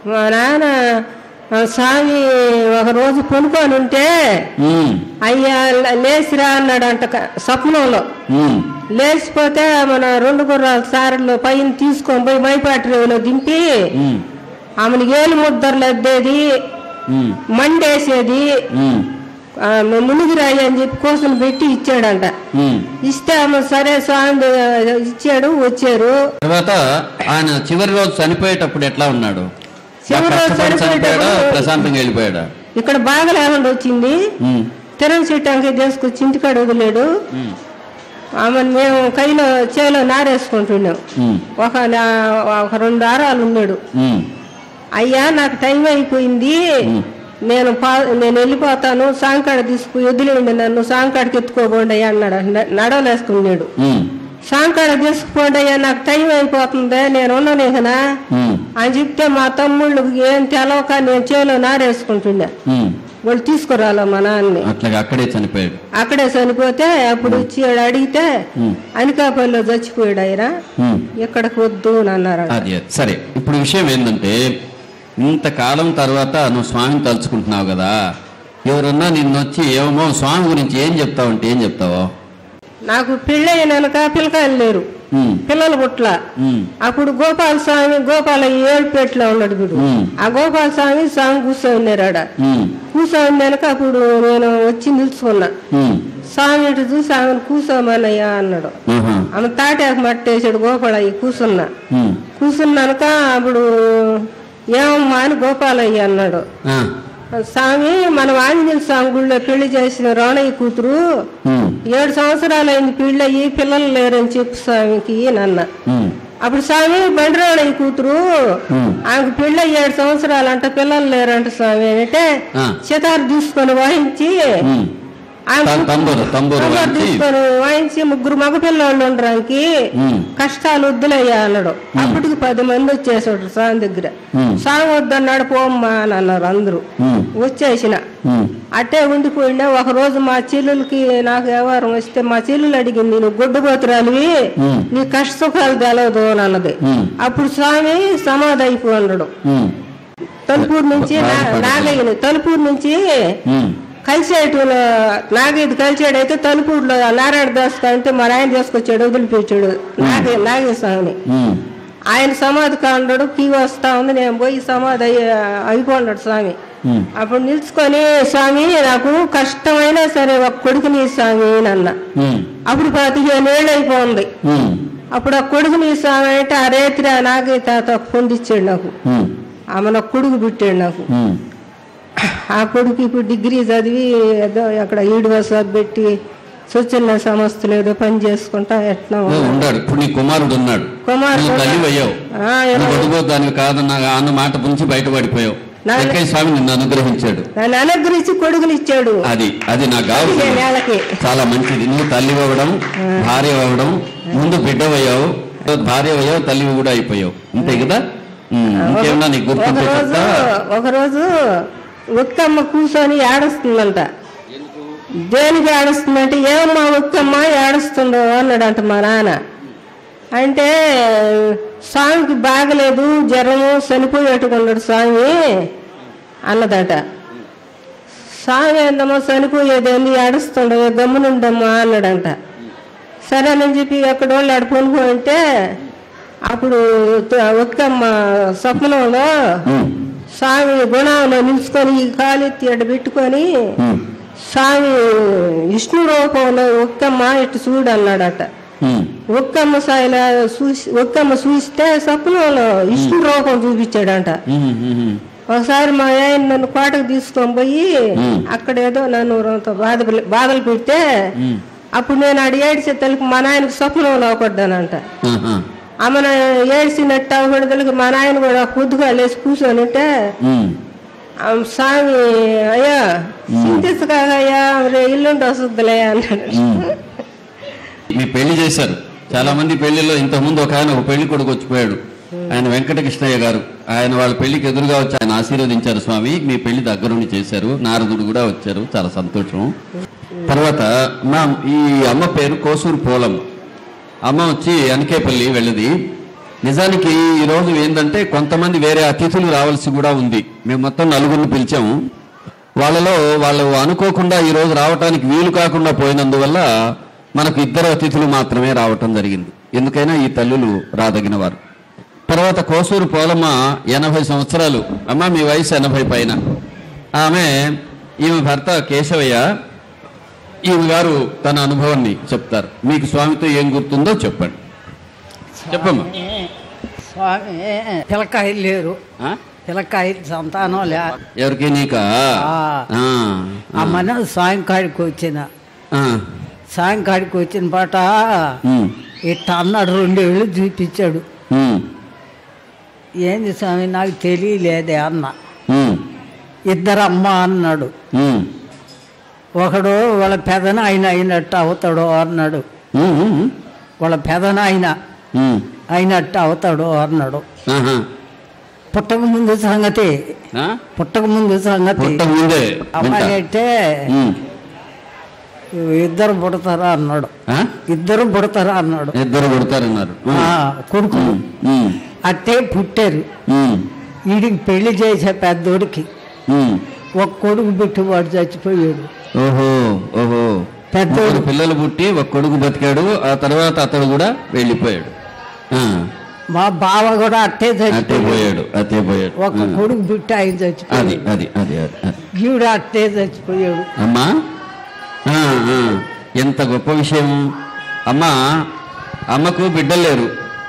మా నాన్న ఆ, స్వామి ఒక రోజు కొనుక్కొని ఉంటే ఉమ్, అయ్యా లే- లేచిరా అన్నాడంట క- స్వప్నంలో ఉమ్, లేచిపోతే మన రెండు గుర్రాల సారలు పైన తీసుకొని పోయి మైపాటి రేవులో దింపి ఉమ్, ఆమెను ఏలు ముద్దర్లు అద్దేది ఉమ్, మండేసేది ఉమ్, ఆ, మునిగిరాయి అని చెప్పి కోసం పెట్టి ఇచ్చాడంట ఉమ్. ఇస్తే ఆమె సరే స్వామి ద- ఇచ్చాడు వచ్చారు తర్వాత ఆయన చివరి రోజు చనిపోయేటప్పుడు ఎట్లా ఉన్నాడు చివరి రోజు కష్టపడి చనిపోయాడా చనిపోయేటప్పుడు- ప్రశాంతంగా వెళ్ళిపోయాడా ఇక్కడ బాగా లేకుండా వచ్చింది ఉమ్, తిరం చెట్టానికి తీసుకొచ్చి ఇంటికాడ వదిలేడు ఉమ్, ఆమెను మేము కైలో చేలో నారేసుకుంటున్నాం ఉమ్, ఒక నా- ఒక రెండు ఆరాలు ఉన్నాడు ఉమ్, అయ్యా నాకు టైం అయిపోయింది నేను పా నేను వెళ్ళిపోతాను సాంకాడ తీసుకుని వదిలేయండి నన్ను సాంకాడికి ఎత్తుకోబోండి అయ్యా అన్నాడు న- నడవలేసుకున్నాడు ఉమ్, సాంకాడ తీసుకుపోండి అయ్యా నాకు టైం అయిపోతుంది నేను ఉన్నాను కదా ఉమ్, అని చెప్తే మా తమ్ముళ్ళు ఏం తెలవక నేను చేలో నారేసుకుంటున్నా ఉమ్. వాళ్ళు తీసుకురాల మా నాన్నని అట్లాగా అక్కడే చనిపోయాడు అక్కడే చనిపోతే అప్పుడు వచ్చి ఆడు అడిగితే ఉమ్, అనకాపల్లిలో చచ్చిపోయాడు ఆయన ఉమ్. ఇక్కడికి వద్దు అని అన్నారు అది అది. సరే ఇప్పుడు విషయం ఏంటంటే ఇంతకాలం తర్వాత నువ్వు స్వామిని తలుచుకుంటున్నావు కదా ఎవరన్నా నిన్ను వచ్చి ఏమో స్వామి గురించి ఏం చెప్తావు అంటే ఏం చెప్తావో నాకు పెళ్ళయినాక పిల్లకాయలు లేరు ఉమ్, పిల్లలు పుట్ల ఉమ్, అప్పుడు గోపాల స్వామి గోపాల ఏడుపేటలో ఉన్నాడు వీడు ఉమ్. ఆ గోపాల స్వామి స్వామి కూర్చోన్నారు ఆడ ఉమ్, కూర్చోన్నాక అప్పుడు నేను వచ్చి నిల్చుకున్నా ఉమ్, స్వామి ఇటు చూసి ఆమెను కూర్చోమన్నయ్యా అన్నాడు ఆహా, ఆమె తాటాకు మట్టేసాడు గోపాలయ్య కూర్చున్నా ఉమ్, కూర్చున్నాక అప్పుడు ఏమమ్మా అని గోపాలయ్య అన్నాడు ఆ, స్వామి మనం ఆంజనేయ స్వామి గుళ్ళో పెళ్లి చేసిన రోణయ్య కూతురు ఉమ్, ఏడు సంవత్సరాలు అయింది పెళ్ళయి పిల్లలు లేరని చెప్పు స్వామికి నన్న ఉమ్, అప్పుడు స్వామి బండిరాణయ్య కూతురు ఉమ్. ఆమెకు పెళ్ళయి ఏడు సంవత్సరాలు అంట పిల్లలు లేరంట స్వామి అంటే ఆ. చితారు తీసుకొని వాయించి ఉమ్. ఆమె తం- తంబూరు తంబూరు తంబూరు వాయించి తీసుకొని వాయించి ముగ్గురు మగ పిల్లలు ఉండడానికి ఉమ్, కష్టాలు వద్దులయ్యా అన్నాడు అప్పటికి పది మంది వచ్చేసాడు స్వామి దగ్గర ఉమ్, స్వామి వద్దన్నాడు పోమ్మా అని అన్నారు అందరూ ఉమ్, వచ్చేసిన ఉమ్, అట్టే ఉండిపోయిండే ఒక రోజు మా చెల్లెలకి నాకు వ్యవహారం వస్తే మా చెల్లెలు అడిగింది నువ్వు గొడ్డుపోతురాలివి ఉమ్, నీ కష్ట సుఖాలు తెలవదు అని అన్నది ఉమ్, అప్పుడు స్వామి సమాధి అయిపోన్నాడు ఉమ్, తలుపూరు నుంచి నా- నాగయ్యని తలుపూరు నుంచి ఉమ్, కలిసేటు నాగయ్య కలిసాడు అయితే తలుపూరులో నారాయణ దాస్ అంటే మా ఆయన తీసుకొచ్చాడు వదిలిపెట్టాడు నాగయ్య నాగయ్య స్వామిని ఉమ్, ఆయన సమాధి కాండాడు కీ వస్తా ఉంది నేను పోయి సమాధి అయ్యి అయిపోన్నాడు స్వామి ఉమ్, అప్పుడు నిల్చుకొని స్వామి నాకు కష్టమైనా సరే ఒక కొడుకుని స్వామి అని అన్న ఉమ్, అప్పుడు పదిహేను ఏళ్ళు అయిపోయింది ఉమ్, అప్పుడు ఆ కొడుకుని స్వామి అంటే ఆ రేత్రి ఆ నాగయ్య తాత ఒక పొందిచ్చాడు నాకు ఉమ్, ఆమె నాకు కొడుకు పుట్టాడు నాకు ఉమ్. ఆ కొడుకు ఇప్పుడు డిగ్రీ చదివి ఏదో అక్కడ ఈడు వసాద్ పెట్టి స్వచ్ఛంద సంస్థలు ఏదో పని చేసుకుంటా ఎట్లా ఓ, ఉన్నాడు ఇప్పుడు నీ కుమారుడు ఉన్నాడు కుమారుడు నువ్వు తల్లి అయ్యావు ఆ, నువ్వు కొడుకోదానివి కాదన్న అన్న మాట పుంచి బయటపడిపోయావు నా- వెంకయ్య స్వామి నిన్ను అనుగ్రహించాడు నన్ను అనుగ్రహించి కొడుకుని ఇచ్చాడు అది అది నాకు కావాలి పదిహేను ఏళ్ళకి చాలా మంచిది నువ్వు తల్లి అవ్వడం భార్య అవ్వడం ముందు బిడ్డవయ్యావు భార్య అయ్యావు తల్లి కూడా అయిపోయావు అంతే కదా ఉమ్, ఇంకేమన్నా నీకు ఒక గుర్తుంటే రోజు చెప్తా ఒక రోజు ఒక్కమ్మ కూర్చొని ఏడుస్తుందంట దేనికి ఏడుస్తుందంటే ఏమమ్మా ఒక్కమ్మ ఏడుస్తుందో అన్నాడంట మా నాన్న అంటే స్వామికి బాగలేదు జ్వరము చనిపోయేట్టుకున్నాడు స్వామి అన్నదట స్వామి ఏందమ్మా చనిపోయేది ఏంది ఏడుస్తుండవు గమ్మునుండమ్మా అన్నాడంట సరేనని చెప్పి అక్కడ వాళ్ళు ఆడ పొనుకుంటే అప్పుడు త- ఒక్కమ్మ స్వప్నంలో ఉమ్, స్వామి గుణంలో నిలుచుకొని ఈ కాలెత్తి అడ్డ పెట్టుకొని ఉమ్, స్వామి విష్ణు రూపంలో ఒక్కమ్మ ఇటు చూడు అన్నాడట ఉమ్, ఒక్కమ్మ సాయిల చూసి ఒక్కమ్మ చూస్తే స్వప్నంలో విష్ణు రూపం చూపించాడంట ఉమ్, ఉమ్, ఉమ్. ఒకసారి మా ఆయన నన్ను కోటకు తీసుకొని పోయి మ్. అక్కడ ఏదో నన్ను రొంత బాధ బాధలు పెడితే ఉమ్, అప్పుడు నేను ఆడ ఏడిచే తలకి మా నాయనకు స్వప్నంలో అవకూడదానంట ఆహా, ఆమె ఏడ్చినట్టు అవకూడదలకి మా నాయన కూడా పొద్దుగా లేచి కూర్చొని ఉంటే ఉమ్, ఆమె స్వామి అయ్యా చింతించకాగయ్యా రే ఇల్లుండి వస్తుందిలే అన్నాడు ఉమ్. మీ పెళ్లి చేశారు చాలా మంది పెళ్లిలో ఇంతకుముందు ఒక ఆయన ఒక పెళ్లి కొడుకు వచ్చిపోయాడు ఆయన వెంకటకృష్ణయ్య గారు ఆయన వాళ్ళ పెళ్లికి ఎదురుగా వచ్చి ఆయన ఆశీర్వదించారు స్వామి మీ పెళ్లి దగ్గరుండి చేశారు నారదుడు కూడా వచ్చారు చాలా సంతోషం తర్వాత మా ఈ అమ్మ పేరు కోసూరు పోలమ్మ అమ్మ వచ్చి అనకేపల్లి వెళ్ళది నిజానికి ఈ రోజు ఏంటంటే కొంతమంది వేరే అతిథులు రావాల్సి కూడా ఉంది మేము మొత్తం నలుగురిని పిలిచాము వాళ్ళలో వాళ్ళు అనుకోకుండా ఈ రోజు రావటానికి వీలు కాకుండా పోయినందువల్ల మనకు ఇద్దరు అతిథులు మాత్రమే రావటం జరిగింది ఎందుకైనా ఈ తల్లులు రాదగిన వారు తర్వాత కోసూరు పోలమ్మ ఎనభై సంవత్సరాలు అమ్మ మీ వయసు ఎనభై పైన ఆమె ఈమె భర్త కేశవయ్య ఈమె గారు తన అనుభవాన్ని చెప్తారు మీకు స్వామితో ఏం గుర్తుందో చెప్పండి చెప్పమ్మా స్వామి పిల్లకాయలు లేరు ఆ? పిల్లకాయలు సంతానం లే ఎవరికి నీకా ఆ. ఆ, ఆ మన సాయంకాడికి వచ్చిన ఆ, సాయంకాడికి వచ్చిన పాట ఉమ్, ఇట్ట అన్నాడు రెండేళ్ళు చూపించాడు ఉమ్, ఏంది స్వామి నాకు తెలియలేదే అన్న ఉమ్, ఇద్దరు అమ్మ అన్నాడు ఉమ్, ఒకడు వాళ్ళ పెదన ఆయన అయినట్టు అవుతాడు అన్నాడు ఉమ్, ఉమ్, వాళ్ళ పెదన ఆయన ఉమ్, అయినట్టు అవుతాడు అన్నాడు ఆహా. పుట్టక ముందు సంగతి ఆ? పుట్టక ముందు సంగతి పుట్టక ముందే అమ్మాయి వింటా. అంటే ఉమ్, ఇద్దరు పుడతారా అన్నాడు ఆ? ఇద్దరు పుడతారా అన్నాడు ఇద్దరు కొడతారన్నారు ఆ, కొడుకులు ఉమ్, అట్టే పుట్టారు ఉమ్, వీడికి పెళ్లి చేసే పెద్దోడికి ఉమ్. ఒక కొడుకు పుట్టి వాడు చచ్చిపోయాడు ఓహో ఓహో పెద్దోడు. ముగ్గురు పిల్లలు పుట్టి ఒక కొడుకు బతికాడు ఆ తర్వాత అతడు కూడా వెళ్ళిపోయాడు ఆ, మా బావ కూడా అట్టే అతే చచ్చిపోయాడు పోయాడు అతే పోయాడు ఒక ఆ. కొడుకు పుట్టి ఆయన అది చచ్చిపోయాడు అది అది అది అది. ఈవిడ అట్టే చచ్చిపోయాడు అమ్మా ఆ, ఆ, ఎంత గొప్ప విషయం అమ్మా అమ్మకు బిడ్డలు లేరు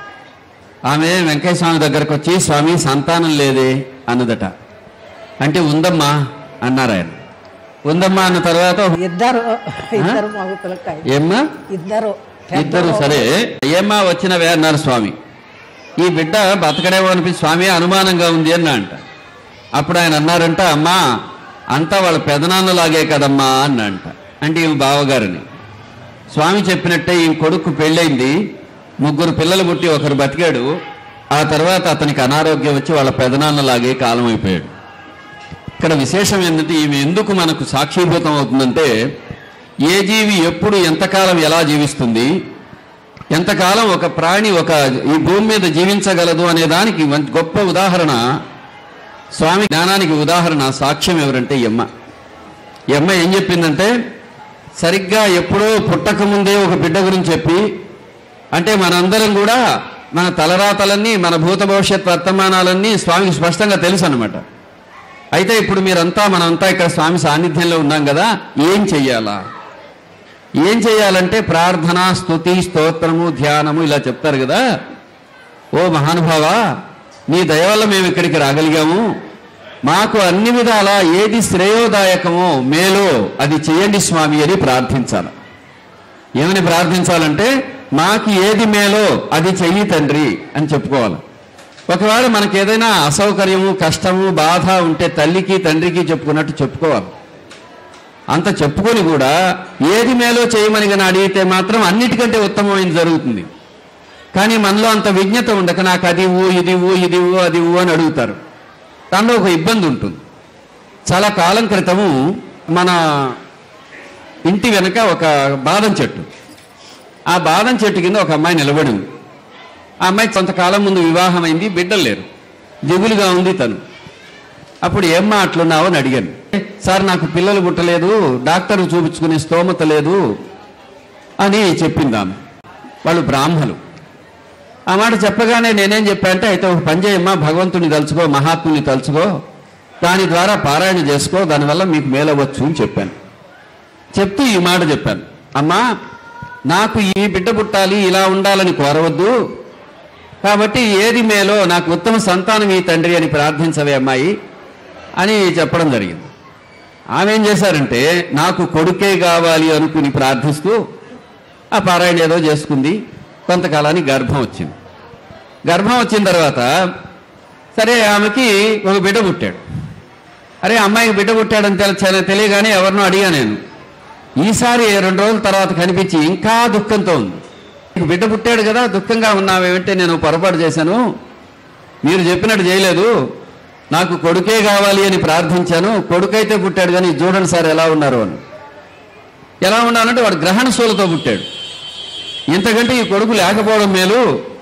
ఆమె వెంకయ్య స్వామి దగ్గరకు వచ్చి స్వామి సంతానం లేదే అన్నదట అంటే ఉందమ్మా అన్నారు ఆయన ఉందమ్మా అన్న తర్వాత ఇద్దరు ఇద్దరు మగ పిల్లకాయ ఏమ్మా ఇద్దరు ఇద్దరు సరే ఏమ్మా వచ్చినవే అన్నారు స్వామి ఈ బిడ్డ బతకడేమో అనిపించి స్వామి అనుమానంగా ఉంది అన్న అంట అప్పుడు ఆయన అన్నారంట అమ్మా అంతా వాళ్ళ పెదనాన్నలాగే కదమ్మా అన్న అంట అంటే ఈమె బావగారని స్వామి చెప్పినట్టే ఈ కొడుకు పెళ్ళైంది ముగ్గురు పిల్లలు పుట్టి ఒకరు బతికాడు ఆ తర్వాత అతనికి అనారోగ్యం వచ్చి వాళ్ళ పెదనాన్నలాగే కాలం అయిపోయాడు ఇక్కడ విశేషం ఏంటంటే ఈమె ఎందుకు మనకు సాక్షీభూతం అవుతుందంటే ఏ జీవి ఎప్పుడు ఎంతకాలం ఎలా జీవిస్తుంది ఎంతకాలం ఒక ప్రాణి ఒక ఈ భూమి మీద జీవించగలదు అనే దానికి మంచి గొప్ప ఉదాహరణ స్వామి జ్ఞానానికి ఉదాహరణ సాక్ష్యం ఎవరంటే ఈ అమ్మ ఈ అమ్మ ఏం చెప్పిందంటే సరిగ్గా ఎప్పుడో పుట్టక ముందే ఒక బిడ్డ గురించి చెప్పి అంటే మనందరం కూడా మన తలరాతలన్నీ మన భూత భవిష్యత్ వర్తమానాలన్నీ స్వామికి స్పష్టంగా తెలుసు అనమాట అయితే ఇప్పుడు మీరంతా మనంతా ఇక్కడ స్వామి సాన్నిధ్యంలో ఉన్నాం కదా ఏం చెయ్యాలా ఏం చేయాలంటే ప్రార్థన స్తుతి స్తోత్రము ధ్యానము ఇలా చెప్తారు కదా ఓ మహానుభావ నీ దయ వల్ల మేము ఇక్కడికి రాగలిగాము మాకు అన్ని విధాల ఏది శ్రేయోదాయకమో మేలో అది చేయండి స్వామి అని ప్రార్థించాలి ఏమని ప్రార్థించాలంటే మాకు ఏది మేలో అది చెయ్యి తండ్రి అని చెప్పుకోవాలి ఒకవేళ మనకి ఏదైనా అసౌకర్యము కష్టము బాధ ఉంటే తల్లికి తండ్రికి చెప్పుకున్నట్టు చెప్పుకోవాలి అంత చెప్పుకొని కూడా ఏది మేలో చేయమని కానీ అడిగితే మాత్రం అన్నిటికంటే ఉత్తమమైనది జరుగుతుంది కానీ మనలో అంత విజ్ఞత ఉండక నాకు అది ఊ ఇది ఊ ఇది ఊ అది ఊ అని అడుగుతారు దానిలో ఒక ఇబ్బంది ఉంటుంది చాలా కాలం క్రితము మన ఇంటి వెనక ఒక బాదం చెట్టు ఆ బాదం చెట్టు కింద ఒక అమ్మాయి నిలబడి ఉంది ఆ అమ్మాయి కొంతకాలం ముందు వివాహం అయింది బిడ్డలు లేరు దిగులుగా ఉంది తను అప్పుడు ఏం మాట్లాడినావు అని అడిగాను సార్ నాకు పిల్లలు పుట్టలేదు డాక్టర్ చూపించుకునే స్తోమత లేదు అని చెప్పింది ఆమె వాళ్ళు బ్రాహ్మలు ఆ మాట చెప్పగానే నేనేం చెప్పా అంటే అయితే ఒక పని చేయమ్మా భగవంతుని తలుచుకో మహాత్ముని తలుచుకో దాని ద్వారా పారాయణ చేసుకో దానివల్ల మీకు మేలవచ్చు అని చెప్పాను చెప్తూ ఈ మాట చెప్పాను అమ్మా నాకు ఈ బిడ్డ పుట్టాలి ఇలా ఉండాలని కోరవద్దు కాబట్టి ఏది మేలో నాకు ఉత్తమ సంతానం ఈ తండ్రి అని ప్రార్థించవే అమ్మాయి అని చెప్పడం జరిగింది ఆమె ఏం చేశారంటే నాకు కొడుకే కావాలి అనుకుని ప్రార్థిస్తూ ఆ పారాయణ ఏదో చేసుకుంది కొంతకాలానికి గర్భం వచ్చింది గర్భం వచ్చిన తర్వాత సరే ఆమెకి ఒక బిడ్డ పుట్టాడు అరే అమ్మాయికి బిడ్డ పుట్టాడని తెల తెలియగానే ఎవరినో అడిగా నేను ఈసారి రెండు రోజుల తర్వాత కనిపించి ఇంకా దుఃఖంతో ఉంది నీకు బిడ్డ పుట్టాడు కదా దుఃఖంగా ఉన్నావేమంటే నేను పొరపాటు చేశాను మీరు చెప్పినట్టు చేయలేదు నాకు కొడుకే కావాలి అని ప్రార్థించాను కొడుకైతే పుట్టాడు కానీ చూడండి సార్ ఎలా ఉన్నారు అని ఎలా ఉన్నానంటే వాడు గ్రహణ శూలతో పుట్టాడు ఇంతకంటే ఈ కొడుకు లేకపోవడం మేలు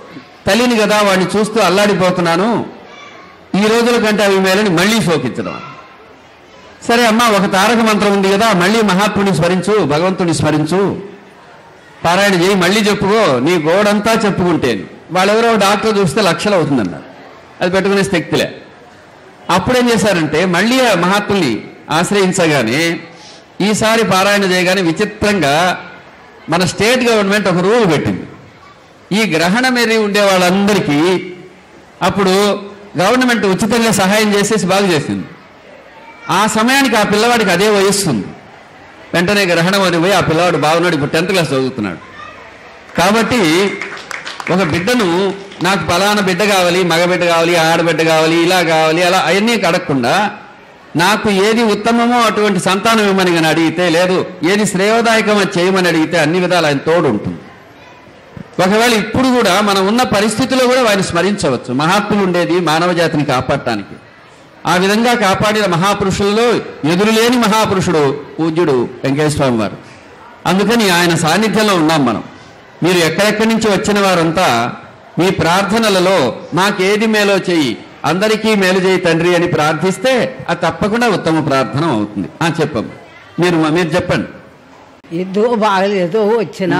తల్లిని కదా వాడిని చూస్తూ అల్లాడిపోతున్నాను ఈ రోజుల కంటే అవి మేలని మళ్ళీ శోకించడం సరే అమ్మా ఒక తారక మంత్రం ఉంది కదా మళ్ళీ మహాత్ముడిని స్మరించు భగవంతుడిని స్మరించు పారాయణ చేయి మళ్ళీ చెప్పుకో నీ గోడంతా చెప్పుకుంటేను వాళ్ళెవరో డాక్టర్ చూస్తే లక్షలు అవుతుందన్నారు అది పెట్టుకునే శక్తిలే అప్పుడేం చేశారంటే మళ్ళీ ఆ మహాత్ముల్ని ఆశ్రయించగానే ఈసారి పారాయణ చేయగానే విచిత్రంగా మన స్టేట్ గవర్నమెంట్ ఒక రూల్ పెట్టింది ఈ గ్రహణ మేరీ ఉండే వాళ్ళందరికీ అప్పుడు గవర్నమెంట్ ఉచితంగా సహాయం చేసేసి బాగు చేసింది ఆ సమయానికి ఆ పిల్లవాడికి అదే వయస్సు ఉంది వెంటనే గ్రహణం అని పోయి ఆ పిల్లవాడు బాగున్నాడు ఇప్పుడు టెన్త్ క్లాస్ చదువుతున్నాడు కాబట్టి ఒక బిడ్డను నాకు ఫలానా బిడ్డ కావాలి మగబిడ్డ కావాలి ఆడబిడ్డ కావాలి ఇలా కావాలి అలా అవన్నీ అడగకుండా నాకు ఏది ఉత్తమమో అటువంటి సంతానం ఇవ్వమని కానీ అడిగితే లేదు ఏది శ్రేయోదాయకమో చేయమని అడిగితే అన్ని విధాలు ఆయన తోడు ఉంటుంది ఒకవేళ ఇప్పుడు కూడా మనం ఉన్న పరిస్థితిలో కూడా వారిని స్మరించవచ్చు మహాత్ములు ఉండేది మానవ జాతిని కాపాడటానికి ఆ విధంగా కాపాడిన మహాపురుషుల్లో ఎదురులేని మహాపురుషుడు పూజ్యుడు వెంకటేశ్వర స్వామి వారు అందుకని ఆయన సాన్నిధ్యంలో ఉన్నాం మనం మీరు ఎక్కడెక్కడి నుంచి వచ్చిన వారంతా మీ ప్రార్థనలలో మాకేది మేలో చెయ్యి అందరికీ మేలు చేయి తండ్రి అని ప్రార్థిస్తే అది తప్పకుండా ఉత్తమ ప్రార్థన అవుతుంది ఆ చెప్పమ్మ మీరు మీరు చెప్పండి ఎద్దు బాగలేదు వచ్చిన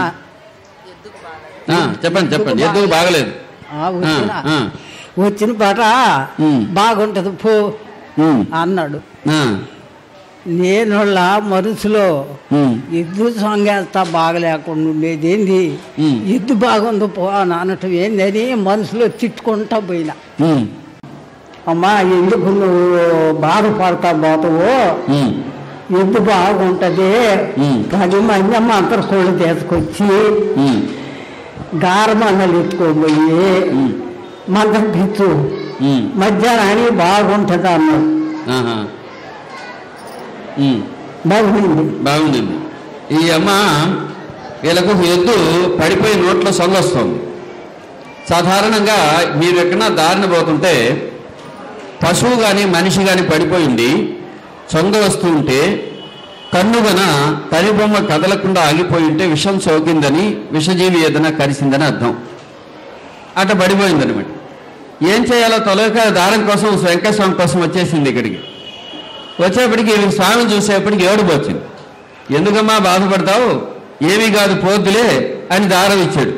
ఆ, చెప్పండి చెప్పండి ఎందుకు బాగలేదు ఆ, వచ్చిన ఆ, ఆ. వచ్చిన పాట ఉమ్. బాగుంటది పో ఉమ్, అన్నాడు ఆ, నేను మనసులో ఉమ్, ఎద్దు సొంగేస్తా బాగలేకుండా ఉండేది ఏంది ఉమ్. ఎద్దు బాగుంది పో అని అనటం ఏందని మనసులో తిట్టుకుంటా పోయినా ఉమ్, అమ్మా ఎందుకు నువ్వు బాధపడతా పోతావు ఉమ్, ఎద్దు బాగుంటది ఉమ్. పది మంది మంత్ర కోళ్ళు తీసుకొచ్చి ఉమ్, గారమన్నలు ఎత్తుకోబోయి ఉమ్, మంత్రం పిచ్చు ఉమ్, మధ్యాహ్నానికి బాగుంటది అన్నాడు ఆహా. ఉమ్, బాగుంది బాగుందండి ఈ అమ్మ వీళ్ళకు ఎద్దు పడిపోయి నోట్లో సొంగొస్తుంది సాధారణంగా మీరు ఎక్కడన్నా దారిన పోతుంటే పశువు కానీ మనిషి కానీ పడిపోయింది సొంగ వస్తూ ఉంటే కన్నుగన తని బొమ్మ కదలకుండా ఆగిపోయి ఉంటే విషం సోకిందని విషజీవి ఏదైనా కరిసిందని అర్థం అట పడిపోయిందనమాట ఏం చేయాలో తొలక దారం కోసం వెంకట స్వామి కోసం వచ్చేసింది ఇక్కడికి వచ్చేప్పటికి ఈమె స్వామిని చూసేప్పటికి ఏడుపు వచ్చింది ఎందుకమ్మా బాధపడతావు ఏమీ కాదు పోద్దులే అని దారం ఇచ్చాడు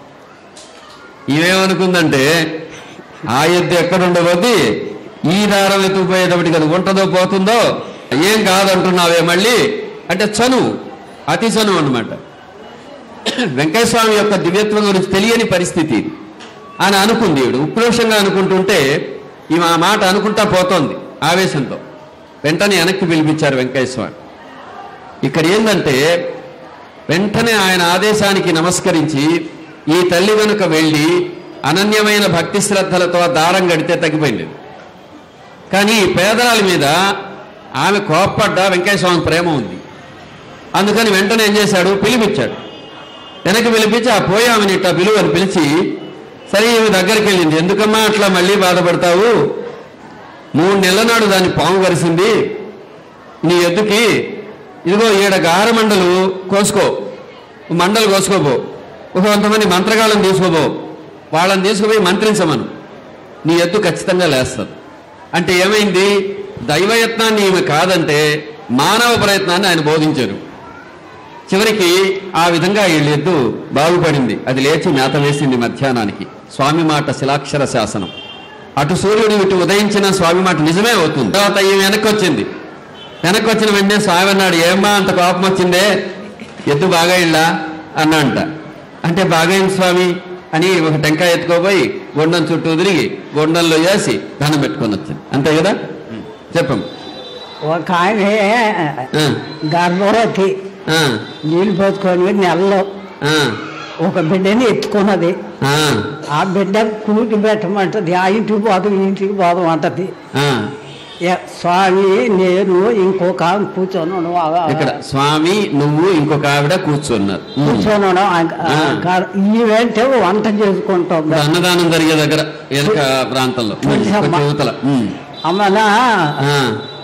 ఇవేమనుకుందంటే ఆ ఎద్దు ఎక్కడ ఉండబోద్ది ఈ దారం ఎత్తుకుపోయేటప్పటికి అది ఉంటుందో పోతుందో ఏం కాదంటున్నావే మళ్ళీ అంటే చనువు అతి చనువు అనమాట వెంకటస్వామి యొక్క దివ్యత్వం గురించి తెలియని పరిస్థితి ఇది. అని అనుకుంది ఈవిడ ఉక్రోషంగా అనుకుంటుంటే ఈమె ఆ మాట అనుకుంటా పోతోంది ఆవేశంతో వెంటనే వెనక్కి పిలిపించారు వెంకటేశ్వర ఇక్కడ ఏంటంటే వెంటనే ఆయన ఆదేశానికి నమస్కరించి ఈ తల్లి వెనుక వెళ్ళి అనన్యమైన భక్తి శ్రద్ధలతో ఆ దారం గడితే తగ్గిపోయింది కానీ ఈ పేదరాల మీద ఆమె కోప్పడ్డ వెంకటేశ్వర ప్రేమ ఉంది అందుకని వెంటనే ఏం చేశాడు పిలిపించాడు వెనక్కి పిలిపించి ఆ పోయి ఆమెని ఇట్లా పిలువు అని పిలిచి సరే ఈమె దగ్గరికి వెళ్ళింది ఎందుకమ్మా అట్లా మళ్ళీ బాధపడతావు మూడు నెలల నాడు దాన్ని పాము కరిసింది నీ ఎద్దుకి ఇదిగో ఈడ గార మండలు కోసుకో మండలు కోసుకోబో ఒక కొంతమంది మంత్రగాళ్ళని తీసుకోబో వాళ్ళని తీసుకుపోయి మంత్రించమను నీ ఎద్దు ఖచ్చితంగా లేస్తుంది అంటే ఏమైంది దైవయత్నాన్ని ఈమె కాదంటే మానవ ప్రయత్నాన్ని ఆయన బోధించారు చివరికి ఆ విధంగా వీళ్ళెద్దు బాగుపడింది అది లేచి మేత వేసింది మధ్యాహ్నానికి స్వామి మాట శిలాక్షర శాసనం అటు సూర్యుడు ఇటు ఉదయించిన స్వామి మాట నిజమే అవుతుంది తర్వాత ఈమె వెనక్కి వచ్చింది వెనక్కి వచ్చిన వెంటనే స్వామి అన్నాడు ఏమ్మా అంత కోపం వచ్చిందే ఎద్దు బాగా ఇళ్ళా అన్నంట అంటే బాగైంది స్వామి అని ఒక టెంకాయ ఎత్తుకోపోయి గొండం చుట్టూ తిరిగి గొండంలో వేసి దండం పెట్టుకొని వచ్చింది అంతే కదా చెప్పం ఒక ఆమె గర్భవతి ఆ, నీళ్ళు పోసుకొని నెలలో ఆ, ఒక బిడ్డని ఎత్తుకున్నది ఆ, ఆ బిడ్డ కూటి పెట్టమంటది ఆ ఇంటికి పోదాం ఈ ఇంటికి పోదాం అంటది ఆ. ఏ- స్వామి నేను ఇంకొక ఆమె కూర్చొని ఉన్నాం. ఆ- ఇక్కడ స్వామి నువ్వు ఇంకొక ఆవిడ కూర్చున్నారు ఉమ్. కూర్చొని ఉన్నాం. ఆ- ఆ ఆ. గా- ఈవెంటే వంట చేసుకుంటాం ఇప్పుడు అన్నదానం జరిగే దగ్గర వెనక ప్రాంతంలో ఉమ్, కొంచెం కొంచెం యువతల ఉమ్. అమ్మనా ఆ.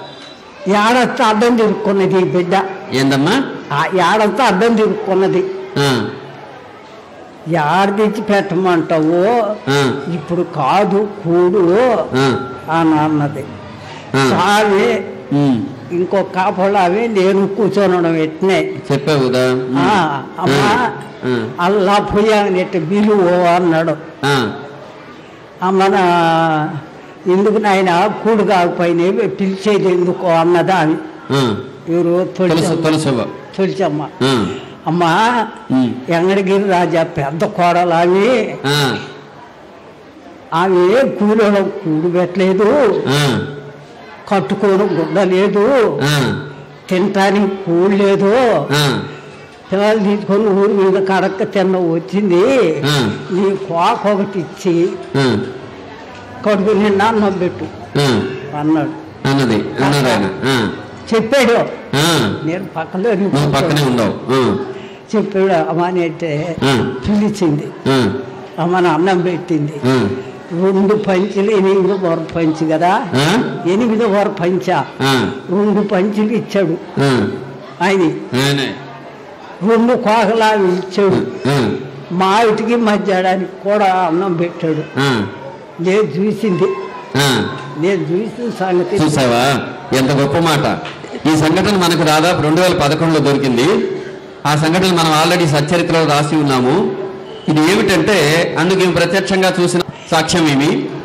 ఏడంతా అడ్డం తిరుక్కున్నది ఈ బిడ్డ ఏందమ్మా ఆ ఏడంతా అడ్డం తిరుక్కున్నది ఆ. యాడ తెచ్చి పెట్టమంటావు ఆ, ఇప్పుడు కాదు కూడు ఆ, అని అన్నది ఆ. స్వామి ఉమ్, ఇంకో కాపలావి నేను కూర్చోనడం ఎట్నే చెప్పావు కదా ఉమ్, ఆ, అమ్మా ఆ, అల్లా పోయానట్టు బిలువు అన్నాడు ఆ, అమ్మన ఎందుకు నాయన కూడు కాకపోయినా పిలిచేది ఎందుకు అన్నదా అని ఆ. ఎవరు తులసి తొలిచమ్మ తులసవ్వ తొలిచమ్మ ఆ, అమ్మా ఉమ్, ఎంగడగిరి రాజా పెద్ద కోడలు ఆమె ఆ, ఆమె కూలలో కూడు పెట్టలేదు ఆ, కట్టుకోను గుడ్డ లేదు ఆ, తినటానికి కూడు లేదు ఆ, పిల్లలు తీసుకొని ఊరి మీద కడక్క తిన్న వచ్చింది ఆ. నీ కోక ఒకటి ఇచ్చి ఆ, కడుపు నిండా అన్నం పెట్టు ఆ. అన్నాడు అన్నది అన్నారు ఆయన ఆ, చెప్పాడు ఆ. నేను పక్కలో నువ్వు పక్కనే ఉండవు ఆ, చెప్పాడు అమ్మని అంటే ఆ, పిలిచింది ఆ, అమ్మని అన్నం పెట్టింది ఆ, రెండు పంచులు ఎనిమిది వర పంచి కదా ఆ, ఎనిమిది వర పంచ ఆ, రెండు పంచులు ఇచ్చాడు ఆ. ఆయన ఆయనే. రెండు కోకలాలు ఇచ్చాడు ఆ, మా ఇంటికి మధ్యాడానికి కూడా అన్నం పెట్టాడు ఆ, నేను చూసింది ఆ. నేను చూసిన సంగతి చూసావా ఎంత గొప్ప మాట ఈ సంఘటన మనకు దాదాపు రెండు వేల పదకొండులో దొరికింది ఆ సంఘటన మనం ఆల్రెడీ సచ్చరిత్రలో రాసి ఉన్నాము ఇది ఏమిటంటే అందుకు ఈమె ప్రత్యక్షంగా చూసిన సాక్ష్యం ఏమి